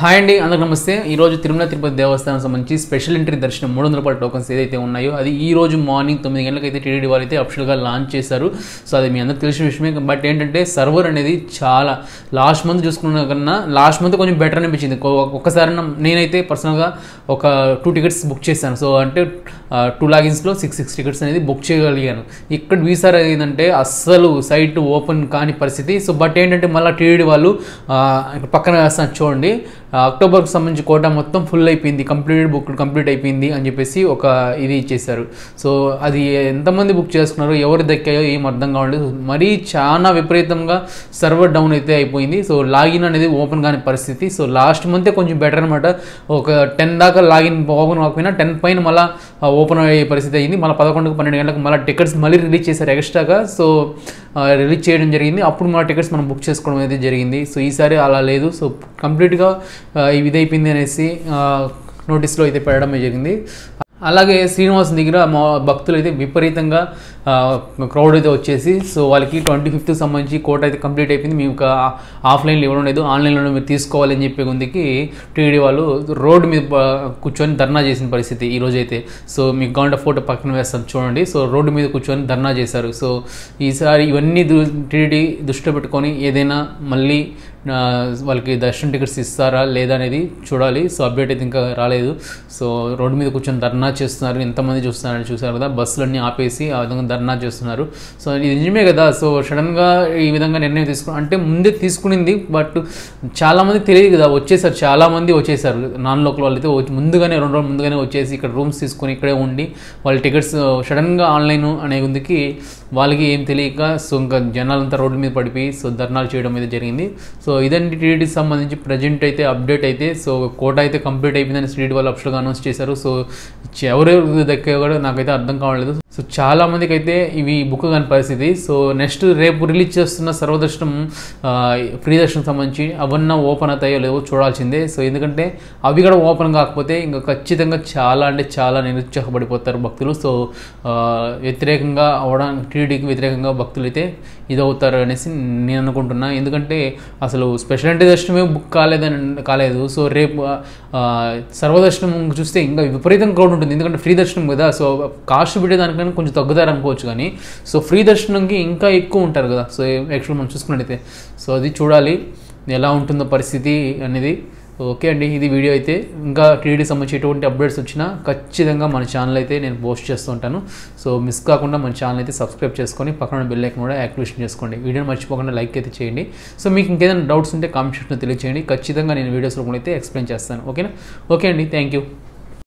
hi అండి అందరికి నమస్తే ఈ రోజు తిరుమల తిరుపతి దేవస్థానం సంబంధించి స్పెషల్ ఎంట్రీ దర్శనం మూడు వందల రూపాయల టోకన్స్ ఏదైతే ఉన్నాయో అది ఈ రోజు మార్నింగ్ తొమ్మిది గంటలకు అయితే టీడీ వాళ్ళు అయితే అఫిషియల్గా లాంచ్ చేశారు సో అది మీ అందరికి తెలిసిన విషయమే బట్ ఏంటంటే సర్వర్ అనేది చాలా లాస్ట్ మంత్ చూసుకున్న కన్నా లాస్ట్ మంత్ కొంచెం బెటర్ అనిపించింది ఒ- ఒక్కసారి నా- నేనైతే పర్సనల్గా ఒక టూ టికెట్స్ బుక్ చేశాను సో అంటే టూ లాగిన్స్లో సిక్స్ సిక్స్ టికెట్స్ అనేది బుక్ చేయగలిగాను ఇక్కడ వీసార్ ఏంటంటే అస్సలు సైట్ ఓపెన్ కాని పరిస్థితి సో బట్ ఏంటంటే మళ్ళీ టీడీ వాళ్ళు ఆ, ఇక్కడ పక్కన వేస్తాను చూడండి ఆ, అక్టోబర్కి సంబంధించి కోటా మొత్తం ఫుల్ అయిపోయింది కంప్లీటెడ్ బుక్ కంప్లీట్ అయిపోయింది అని చెప్పేసి ఒక ఇది ఇచ్చేసారు సో అది ఎంతమంది బుక్ చేసుకున్నారో ఎవరు దక్కాయో ఏం అర్థం కావట్లేదు మరీ చాలా విపరీతంగా సర్వర్ డౌన్ అయితే అయిపోయింది సో లాగిన్ అనేది ఓపెన్ కాని పరిస్థితి సో లాస్ట్ మంతే కొంచెం బెటర్ అనమాట ఒక టెన్ దాకా లాగిన్ ఓపెన్ కాకపోయినా టెన్ పైన మళ్ళీ ఓపెన్ అయ్యే పరిస్థితి అయింది మళ్ళీ పదకొండుకు పన్నెండు గంటలకు మళ్ళీ టికెట్స్ మళ్ళీ రిలీజ్ చేశారు ఎక్స్ట్రాగా సో రిలీజ్ చేయడం జరిగింది అప్పుడు మన టికెట్స్ మనం బుక్ చేసుకోవడం అయితే జరిగింది సో ఈసారి అలా లేదు సో కంప్లీట్గా ఇది అయిపోయింది అనేసి నోటీస్లో అయితే పెట్టడమే జరిగింది అలాగే శ్రీనివాస్ దగ్గర మా భక్తులు అయితే విపరీతంగా క్రౌడ్ అయితే వచ్చేసి సో వాళ్ళకి ట్వంటీ ఫిఫ్త్ సంబంధించి కోట అయితే కంప్లీట్ అయిపోయింది మేము ఒక ఆఫ్లైన్లో ఇవ్వడం లేదు ఆన్లైన్లో మీరు తీసుకోవాలని చెప్పే ముందుకి టీడీ వాళ్ళు రోడ్డు మీద ప- కూర్చొని ధర్నా చేసిన పరిస్థితి ఈ రోజు అయితే సో మీకు కావాలంటే ఫోటో పక్కన వేస్తాను చూడండి సో రోడ్డు మీద కూర్చొని ధర్నా చేశారు సో ఈసారి ఇవన్నీ టీడీ దృష్టిలో పెట్టుకొని ఏదైనా మళ్ళీ ఆ, వాళ్ళకి దర్శనం టికెట్స్ ఇస్తారా లేదా అనేది చూడాలి సో అప్డేట్ అయితే ఇంకా రాలేదు సో రోడ్డు మీద కూర్చొని ధర్నా చేస్తున్నారు ఎంతమంది చూస్తున్నారని చూసారు కదా బస్సులన్నీ ఆపేసి ఆ విధంగా ధర్నా చేస్తున్నారు సో ఇది నిజమే కదా సో సడన్గా ఈ విధంగా నిర్ణయం తీసుకు అంటే ముందే తీసుకునింది బట్ చాలామంది తెలియదు కదా వచ్చేసారు చాలామంది వచ్చేసారు నాన్ లోకల్ వాళ్ళు అయితే వచ్చి- ముందుగానే రెండు రోజులు ముందుగానే వచ్చేసి ఇక్కడ రూమ్స్ తీసుకొని ఇక్కడే ఉండి వాళ్ళ టికెట్స్ సడన్గా ఆన్లైన్ అనే ఉందికి వాళ్ళకి ఏం తెలియక సో ఇంకా జనాలంతా రోడ్డు మీద పడిపోయి సో ధర్నాలు చేయడం అయితే జరిగింది సో ఇదండి టీడీకి సంబంధించి ప్రజెంట్ అయితే అప్డేట్ అయితే సో కోట అయితే కంప్లీట్ అయిపోయిందని టీడీ వాళ్ళు అఫ్షల్గా అనౌన్స్ చేశారు సో ఎవరెవరు దక్కే కూడా నాకైతే అర్థం కావట్లేదు సో చాలా మందికి అయితే ఇవి బుక్ కాని పరిస్థితి సో నెక్స్ట్ రేపు రిలీజ్ చేస్తున్న సర్వదర్శనం ఆ, ఫ్రీ దర్శనం సంబంధించి అవన్న ఓపెన్ అవుతాయో లేవో చూడాల్సిందే సో ఎందుకంటే అవి కూడా ఓపెన్ కాకపోతే ఇంకా ఖచ్చితంగా చాలా అంటే చాలా నిరుత్సాహపడిపోతారు భక్తులు సో ఆ, వ్యతిరేకంగా అవడానికి టీడీకి వ్యతిరేకంగా భక్తులు అయితే ఇదవుతారు అనేసి నేను అనుకుంటున్నా ఎందుకంటే అసలు స్పెషల్ అంటే దర్శనమే బుక్ కాలేదని కాలేదు సో రేపు ఆ, సర్వదర్శనం చూస్తే ఇంకా విపరీతం క్రౌడ్ ఉంటుంది ఎందుకంటే ఫ్రీ దర్శనం కదా సో కాస్ట్ పెట్టేదానికన్నా కొంచెం తగ్గుతారు అనుకోవచ్చు కానీ సో ఫ్రీ దర్శనంకి ఇంకా ఎక్కువ ఉంటారు కదా సో యాక్చువల్ మనం చూసుకున్నట్టయితే సో అది చూడాలి ఎలా ఉంటుందో పరిస్థితి అనేది ఓకే అండి ఇది వీడియో అయితే ఇంకా టీడీ సంబంధించి ఎటువంటి అప్డేట్స్ వచ్చినా ఖచ్చితంగా మన ఛానల్ అయితే నేను పోస్ట్ చేస్తూ ఉంటాను సో మిస్ కాకుండా మన ఛానల్ అయితే సబ్స్క్రైబ్ చేసుకొని పక్కన బెల్ ఐకన్ కూడా యాక్టివేషన్ చేసుకోండి వీడియోని మర్చిపోకుండా లైక్ అయితే చేయండి సో మీకు ఇంకేదైనా డౌట్స్ ఉంటే కామెంట్ సెక్షన్లో తెలియచేయండి ఖచ్చితంగా నేను వీడియోస్ రూపంలో అయితే ఎక్స్ప్లెయిన్ చేస్తాను ఓకేనా ఓకే అండి థ్యాంక్ యూ